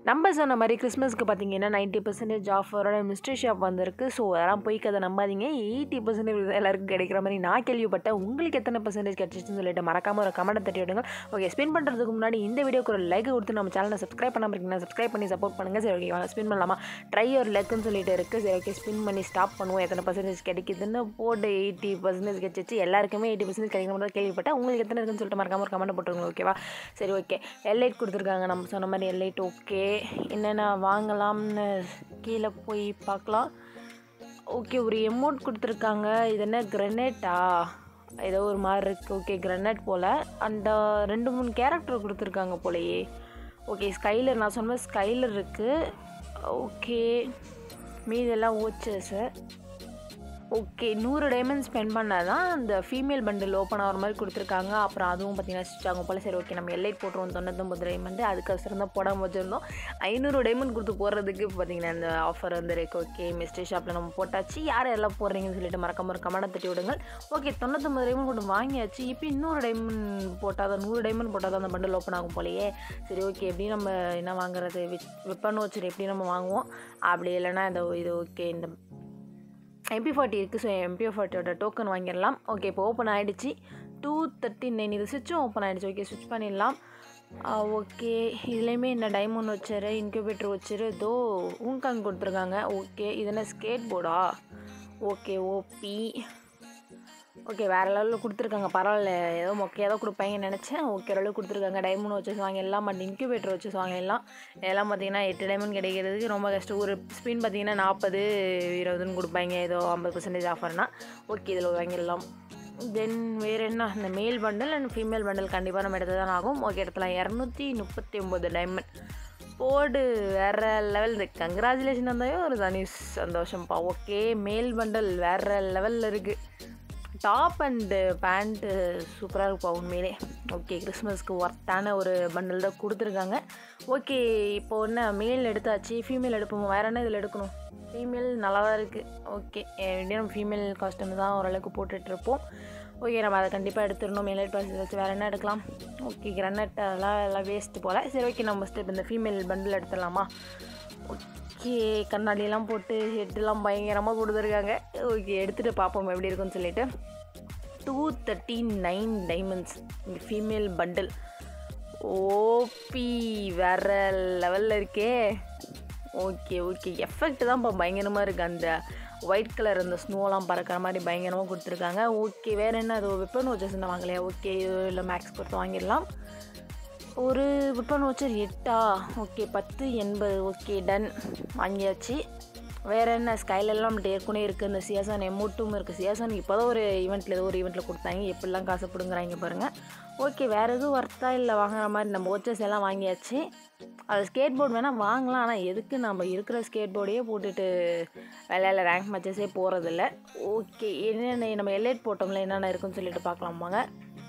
நம்ம சொன்ன மாதிரி கிறிஸ்மஸ்க்கு பார்த்தீங்கன்னா நைன்ட்டி பர்சன்டேஜ் ஆஃபரோட மிஸ்ட்ரி ஷாப் வந்திருக்கு ஸோ அதெல்லாம் போய் கதை நம்பாதீங்க எயிட்டி பர்சன்டேஜ் எல்லாருக்கும் கிடைக்கிற மாதிரி நான் கேள்விப்பட்டேன் உங்களுக்கு எத்தனை பர்சன்டேஜ் கிடச்சிச்சுன்னு சொல்லிட்டு மறக்காம ஒரு கமெண்ட் தட்டி விடுங்க ஓகே ஸ்பின் பண்ணுறதுக்கு முன்னாடி இந்த வீடியோக்கு ஒரு லைக் கொடுத்து நம்ம சேனலை சப்ஸ்கிரைப் பண்ணாமல் இருக்கீங்கன்னா சப்ஸ்கிரைப் பண்ணி சப்போர்ட் பண்ணுங்கள் சரி ஓகே வாங்க ஸ்பின் பண்ணலாமா ட்ரை ஒரு லெக்குன்னு சொல்லிட்டு இருக்குது சரி ஓகே ஸ்பின் பண்ணி ஸ்டாப் பண்ணுவோம் எத்தனை பர்சன்டேஜ் கிடைக்குதுன்னு போட்டு எயிட்டி பர்சன்டேஜ் கிடச்சிச்சு எல்லாருக்குமே எயிட்டி பர்சன்டேஜ் கிடைக்கிற மாதிரி தான் கேள்விப்பட்டேன் உங்களுக்கு எத்தனை இருக்குன்னு சொல்லிட்டு மறக்காம ஒரு கமெண்ட் போட்டுருங்க ஓகேவா சரி ஓகே எல்லைட் கொடுத்துருக்காங்க நம்ம சொன்ன மாதிரி எல்லைட் ஓகே என்னென்ன வாங்கலாம்னு கீழே போய் பார்க்கலாம் ஓகே ஒரு எமௌண்ட் கொடுத்துருக்காங்க இது என்ன கிரனேட்டா ஏதோ ஒரு மாதிரி இருக்குது ஓகே கிரனேட் போல் அந்த ரெண்டு மூணு கேரக்டர் கொடுத்துருக்காங்க போலயே ஓகே ஸ்கைலர் நான் சொன்ன மாதிரி ஸ்கைலர் இருக்குது ஓகே மீதெல்லாம் ஓச்சஸ் ஓகே நூறு டைமண்ட் ஸ்பெண்ட் பண்ணால் தான் அந்த ஃபீமேல் பண்டில் ஓப்பன் ஆகிற மாதிரி கொடுத்துருக்காங்க அப்புறம் அதுவும் பார்த்தீங்கன்னா ஸ்டிச் ஆகும் போல் சரி ஓகே நம்ம எல்லைட் போட்டுருவோம் தொண்ணூத்தொம்பது டைமண்ட் அதுக்கப்புறம் தான் போடாமல் வச்சுருந்தோம் ஐநூறு டைமண்ட் கொடுத்து போடுறதுக்கு பார்த்தீங்கன்னா இந்த ஆஃபர் வந்துருக்கு ஓகே மிஸ்ட்ரி ஷாப்பில் நம்ம போட்டாச்சு யார் எல்லாம் போடுறீங்கன்னு சொல்லிட்டு மறக்காம ஒரு கமெண்ட் தட்டி விடுங்க ஓகே தொண்ணூத்தொம்பது டைமண்ட் கொண்டு வாங்கியாச்சு இப்போ இன்னொரு டைமண்ட் போட்டால் தான் நூறு டைமண்ட் போட்டால் தான் அந்த பண்டில் ஓப்பன் ஆகும் போலயே சரி ஓகே எப்படி நம்ம என்ன வாங்குறது வெப்பன் வச்சுரு எப்படி நம்ம வாங்குவோம் அப்படி இல்லைன்னா இந்த இது ஓகே இந்த எம்பி ஃபார்ட்டி இருக்குது ஸோ எம்பி ஃபார்ட்டியோட டோக்கன் வாங்கிடலாம் ஓகே இப்போ ஓப்பன் ஆகிடுச்சு டூ தேர்ட்டி நைன் இது சுவிட்சும் ஓப்பன் ஆகிடுச்சு ஓகே ஸ்விட்ச் பண்ணிடலாம் ஓகே இதுலேயுமே என்ன டைமண்ட் வச்சிரு இன்குபேட்டர் வச்சிரு தோ ஊங்காங் கொடுத்துருக்காங்க ஓகே இது என்ன ஸ்கேட் போர்டா ஓகே ஓபி ஓகே வேறு லெவலில் கொடுத்துருக்காங்க பரவாயில்ல ஏதோ மொக்கையாக தான் கொடுப்பாங்கன்னு நினச்சேன் ஓகே ஓரளவு கொடுத்துருக்காங்க டைமண்ட் வச்சு வாங்கிடலாம் பட் இன்குபேட்டர் வச்சு வாங்கிடலாம் இதெல்லாம் பார்த்தீங்கன்னா எட்டு டைமண்ட் கிடைக்கிறதுக்கு ரொம்ப கஷ்டம் ஒரு ஸ்பின் பார்த்தீங்கன்னா நாற்பது இருபதுன்னு கொடுப்பாங்க ஏதோ ஐம்பது பர்சன்டேஜ் ஆஃபர்னா ஓகே இதில் வாங்கிடலாம் தென் வேறு என்ன இந்த மேல் பண்டல் அண்ட் ஃபீமேல் பண்டல் கண்டிப்பாக நம்ம எடுத்து தான் ஆகும் ஓகே இடத்துல இரநூத்தி முப்பத்தி ஒம்பது டைமண்ட் போடு வேறு லெவல் இந்த கங்க்ராச்சுலேஷன் வந்தாவே ஒரு தனி சந்தோஷம்ப்பா ஓகே மேல் பண்டல் வேறு லெவலில் இருக்குது டாப் அண்டு பேண்ட்டு சூப்பராக இருக்குப்பா உண்மையிலே ஓகே கிறிஸ்மஸ்க்கு ஒர்த்தான ஒரு பண்டில் தான் கொடுத்துருக்காங்க ஓகே இப்போ என்ன மேல் எடுத்தாச்சு ஃபீமேல் எடுப்போம் வேறு என்ன இதில் எடுக்கணும் ஃபீமேல் நல்லா தான் இருக்குது ஓகே எப்படியும் நம்ம ஃபீமேல் காஸ்டியூம் தான் ஓரளவுக்கு போட்டுட்ருப்போம் ஓகே நம்ம அதை கண்டிப்பாக எடுத்துடணும் மேலைட் பாஸ் வச்சு வேறு என்ன எடுக்கலாம் ஓகே கிரனட் அதெல்லாம் எல்லாம் வேஸ்ட்டு போல் சரி ஓகே நம்ம ஸ்டெப் இந்த ஃபீமேல் பண்டில் எடுத்துடலாமா ஓகே கண்ணாடியெல்லாம் போட்டு ஹெட்டெல்லாம் பயங்கரமாக கொடுத்துருக்காங்க ஓகே எடுத்துகிட்டு பார்ப்போம் எப்படி இருக்குன்னு சொல்லிட்டு டூ தேர்ட்டி நைன் டைமண்ட்ஸ் இந்த ஃபீமேல் பண்டில் ஓபி வேற லெவலில் இருக்கே ஓகே ஓகே எஃபெக்ட் தான் இப்போ பயங்கரமாக இருக்குது அந்த ஒயிட் கலர் அந்த ஸ்னோலாம் பறக்கிற மாதிரி பயங்கரமாக கொடுத்துருக்காங்க ஓகே வேறு என்ன அது வெப்பன் வச்சஸ் என்ன வாங்கலையா ஓகே இல்லை மேக்ஸ் கொடுத்து வாங்கிடலாம் ஒரு வெப்பன் வச்சர் எட்டா ஓகே பத்து எண்பது ஓகே டன் வாங்கியாச்சு வேறு என்ன ஸ்கைலெல்லாம் நம்மகிட்ட ஏற்கனவே இருக்குது இந்த சியாசான் எமௌண்ட்டும் இருக்குது சியாசான் இப்போ தான் ஒரு ஈவெண்ட்டில் ஏதோ ஒரு ஈவெண்ட்டில் கொடுத்தாங்க எப்படிலாம் காசு பிடுங்குறாங்க பாருங்கள் ஓகே வேறு எதுவும் ஒர்த்தா இல்லை வாங்குற மாதிரி நம்ம ஓச்சஸ் எல்லாம் வாங்கியாச்சு அது ஸ்கேட் போர்டு வேணால் வாங்கலாம் ஆனால் எதுக்கு நம்ம இருக்கிற ஸ்கேட் போர்டையே போட்டுட்டு விளையாட ரேங்க் மேட்சஸே போகிறதில்ல ஓகே என்னென்ன நம்ம எல்லைட் போட்டோம்ல என்னென்ன இருக்குன்னு சொல்லிட்டு பார்க்கலாம் வாங்க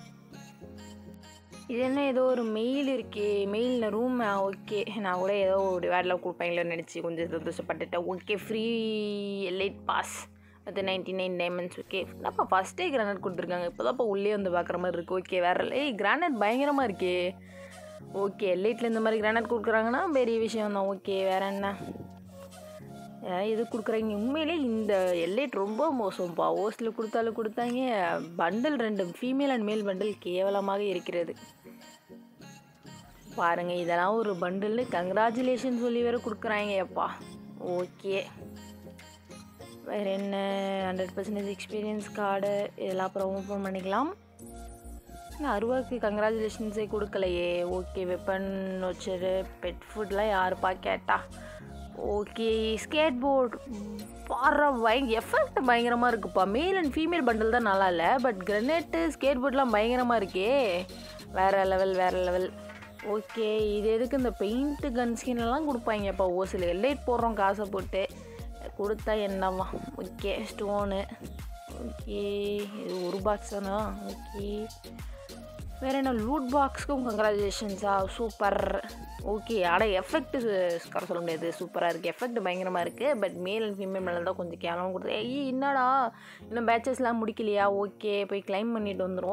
இது என்ன ஏதோ ஒரு மெயில் இருக்கே மெயிலில் ரூம் ஓகே நான் கூட ஏதோ ஒரு வேடில் கொடுப்பாங்களோன்னு நினச்சி கொஞ்சம் சந்தோஷப்பட்டுட்டேன் ஓகே ஃப்ரீ எல்லைட் பாஸ் அது நைன்டி நைன் டைமண்ட்ஸ் ஓகே அப்போ ஃபஸ்ட்டே கிரானைட் கொடுத்துருக்காங்க இப்போ தான் இப்போ உள்ளே வந்து பார்க்குற மாதிரி இருக்குது ஓகே வேறு ஏய் கிரானைட் பயங்கரமாக இருக்கே ஓகே எல்லைட்டில் இந்த மாதிரி கிரானைட் கொடுக்குறாங்கன்னா பெரிய விஷயம் தான் ஓகே வேறு என்ன இது கொடுக்குறாங்க உண்மையிலே இந்த எல்லைட் ரொம்ப மோசம்ப்பா ஓஸில் கொடுத்தாலும் கொடுத்தாங்க பண்டில் ரெண்டு ஃபீமேல் அண்ட் மேல் பண்டில் கேவலமாக இருக்கிறது பாருங்கள் இதெல்லாம் ஒரு பண்டில் கங்க்ராச்சுலேஷன் சொல்லி வேறு கொடுக்குறாங்க அப்பா ஓகே வேறு என்ன ஹண்ட்ரட் பர்சன்டேஜ் எக்ஸ்பீரியன்ஸ் கார்டு இதெல்லாம் அப்புறம் ஓப்பன் பண்ணிக்கலாம் அருவாக்கு கங்க்ராச்சுலேஷன்ஸே கொடுக்கலையே ஓகே வெப்பன் வச்சுரு பெட் ஃபுட்லாம் யாருப்பா கேட்டா ஓகே ஸ்கேட் போர்டு பாடுற பயங்க எஃபெக்ட் பயங்கரமாக இருக்குப்பா மேல் அண்ட் ஃபீமேல் பண்டில் தான் நல்லா இல்லை பட் கிரனேட்டு ஸ்கேட் போர்ட்லாம் பயங்கரமாக இருக்கே வேறு லெவல் வேறு லெவல் ஓகே இது எதுக்கு இந்த பெயிண்ட்டு கன் ஸ்கின்லாம் கொடுப்பாங்கப்பா ஓசில் எல்லைட் போடுறோம் காசை போட்டு கொடுத்தா என்னவா ஓகே ஸ்டோனு ஓகே இது ஒரு பாக்ஸ் தானா ஓகே வேறு என்ன லூட் பாக்ஸ்க்கும் கங்க்ராச்சுலேஷன்ஸா சூப்பர் ஓகே ஆனால் எஃபெக்ட் கரை சொல்ல முடியாது சூப்பராக இருக்குது எஃபெக்ட் பயங்கரமாக இருக்குது பட் மேல் அண்ட் ஃபீமேல் மேலே தான் கொஞ்சம் கேவலமாக கொடுத்து ஐய் என்னடா இன்னும் பேச்சஸ்லாம் முடிக்கலையா ஓகே போய் கிளைம் பண்ணிட்டு வந்துடுவோம்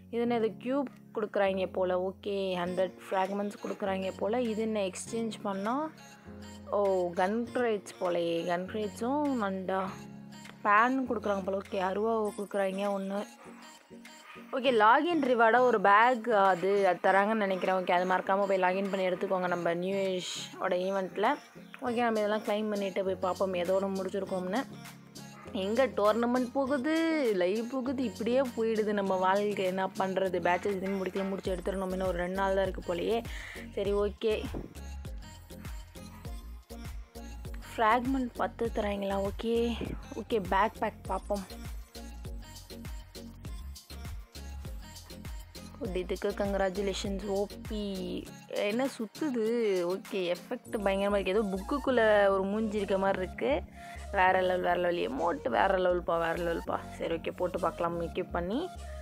இது என்ன இது க்யூப் கொடுக்குறாங்க போல் ஓகே ஹண்ட்ரட் ஃப்ராக்மெண்ட்ஸ் கொடுக்குறாங்க போல் இது என்ன எக்ஸ்சேஞ்ச் பண்ணால் ஓ கன் கிரேட்ஸ் போலயே கன் கிரேட்ஸும் நண்டா பேன் கொடுக்குறாங்க போல் ஓகே அருவா கொடுக்குறாங்க ஒன்று ஓகே லாகின் ரிவார்டாக ஒரு பேக் அது அது தராங்கன்னு நினைக்கிறேன் ஓகே அது மறக்காமல் போய் லாகின் பண்ணி எடுத்துக்கோங்க நம்ம நியூ இயர்ஸோட ஈவெண்ட்டில் ஓகே நம்ம இதெல்லாம் க்ளைம் பண்ணிவிட்டு போய் பார்ப்போம் எதோட முடிச்சிருக்கோம்னு எங்கே டோர்னமெண்ட் போகுது லைவ் போகுது இப்படியே போயிடுது நம்ம வாழ்க்கை என்ன பண்ணுறது பேட்சஸ் எதுவும் முடிக்கல முடிச்சு எடுத்துடணும் இன்னும் ஒரு ரெண்டு நாள் தான் இருக்குது போலயே சரி ஓகே ஃப்ராக்மெண்ட் பத்து தராங்களா ஓகே ஓகே பேக் பேக் பார்ப்போம் குட் இதுக்கு கங்க்ராச்சுலேஷன்ஸ் ஓபி என்ன சுற்றுது ஓகே எஃபெக்ட் பயங்கரமாக இருக்குது ஏதோ புக்குக்குள்ளே ஒரு மூஞ்சி இருக்க மாதிரி இருக்குது வேறு லெவல் வேறு லெவல் எமௌண்ட் வேறு லெவல்ப்பா வேறு லெவல்ப்பா சரி ஓகே போட்டு பார்க்கலாம் மேக்கப் பண்ணி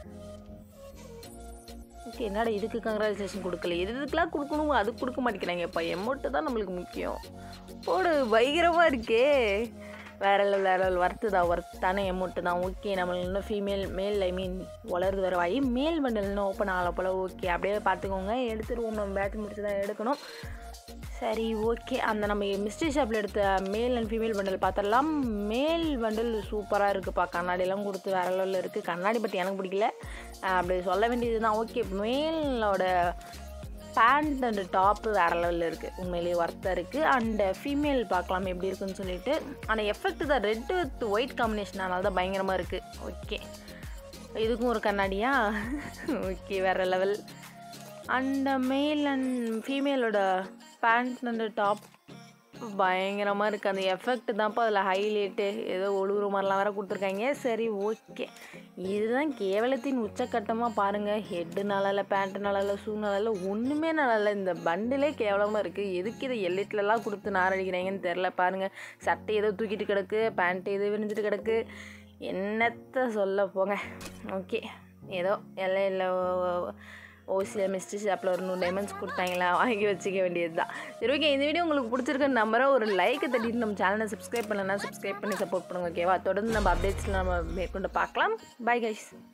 ஓகே என்னடா இதுக்கு கங்க்ராச்சுலேஷன் கொடுக்கல எது இதுக்கெலாம் கொடுக்கணும் அது கொடுக்க மாட்டேங்கிறாங்கப்பா எமௌண்ட்டு தான் நம்மளுக்கு முக்கியம் போடு பயங்கரமாக இருக்கே வேற லெவல் வேற லெவல் ஒர்த்து தான் ஒர்த்தான எமௌண்ட்டு தான் ஓகே நம்மளுக்கு இன்னும் ஃபீமேல் மேல் ஐ மீன் வளருது வர வாயி மேல் பண்டல் இன்னும் ஓப்பன் ஆகல போல் ஓகே அப்படியே பார்த்துக்கோங்க எடுத்துருவோம் நம்ம பேட்ச் முடிச்சு தான் எடுக்கணும் சரி ஓகே அந்த நம்ம மிஸ்ட்ரி ஷாப்பில் எடுத்த மேல் அண்ட் ஃபீமேல் பண்டல் பார்த்துடலாம் மேல் பண்டல் சூப்பராக இருக்குப்பா கண்ணாடிலாம் கொடுத்து வேற லெவலில் இருக்குது கண்ணாடி பற்றி எனக்கு பிடிக்கல அஹ் அப்படி சொல்ல வேண்டியது தான் ஓகே மேலோட பேண்ட் அண்ட் டாப்பு வேறு லெவலில் இருக்குது உண்மையிலேயே ஒர்த்தாக இருக்குது அண்ட் ஃபீமேல் பார்க்கலாம் எப்படி இருக்குன்னு சொல்லிட்டு ஆனால் எஃபெக்ட் தான் ரெட் வித் ஒயிட் காம்பினேஷன் அதனால தான் பயங்கரமாக இருக்குது ஓகே இதுக்கும் ஒரு கண்ணாடியா ஓகே வேறு லெவல் அண்ட் மேல் அண்ட் ஃபீமேலோட பேண்ட் அண்ட் டாப் பயங்கரமாக இருக்குது அந்த எஃபெக்ட் தான்ப்பா அதில் ஹைலைட்டு ஏதோ ஒழுகுற மாதிரிலாம் வேறு கொடுத்துருக்காங்க சரி ஓகே இதுதான் கேவலத்தின் உச்சக்கட்டமாக பாருங்கள் ஹெட்டு நல்லா இல்லை பேண்ட்டு நல்லா இல்லை ஷூ நல்லா இல்லை ஒன்றுமே நல்லா இல்லை இந்த பண்டிலே கேவலமாக இருக்குது எதுக்கு இதை எல்லிட்லலாம் கொடுத்து நாரடிக்கிறாங்கன்னு தெரில பாருங்கள் சட்டை ஏதோ தூக்கிட்டு கிடக்கு பேண்ட் ஏதோ விரிஞ்சிட்டு கிடக்கு என்னத்தை சொல்ல போங்க ஓகே ஏதோ எல்லாம் இல்லை ஓசியில் மிஸ்டி ஷாப்பில் ஒரு நூறு டைமண்ட்ஸ் கொடுத்தாங்களா வாங்கி வச்சுக்க வேண்டியது தான் சரி ஓகே இந்த வீடியோ உங்களுக்கு பிடிச்சிருக்குன்னு நம்புறேன் ஒரு லைக்கை தட்டிட்டு நம்ம சேனலை சப்ஸ்கிரைப் பண்ணலன்னா சப்ஸ்கிரைப் பண்ணி சப்போர்ட் பண்ணுங்க ஓகேவா தொடர்ந்து நம்ம அப்டேட்ஸில் நம்ம மேற்கொண்டு பார்க்கலாம் பை கைஸ்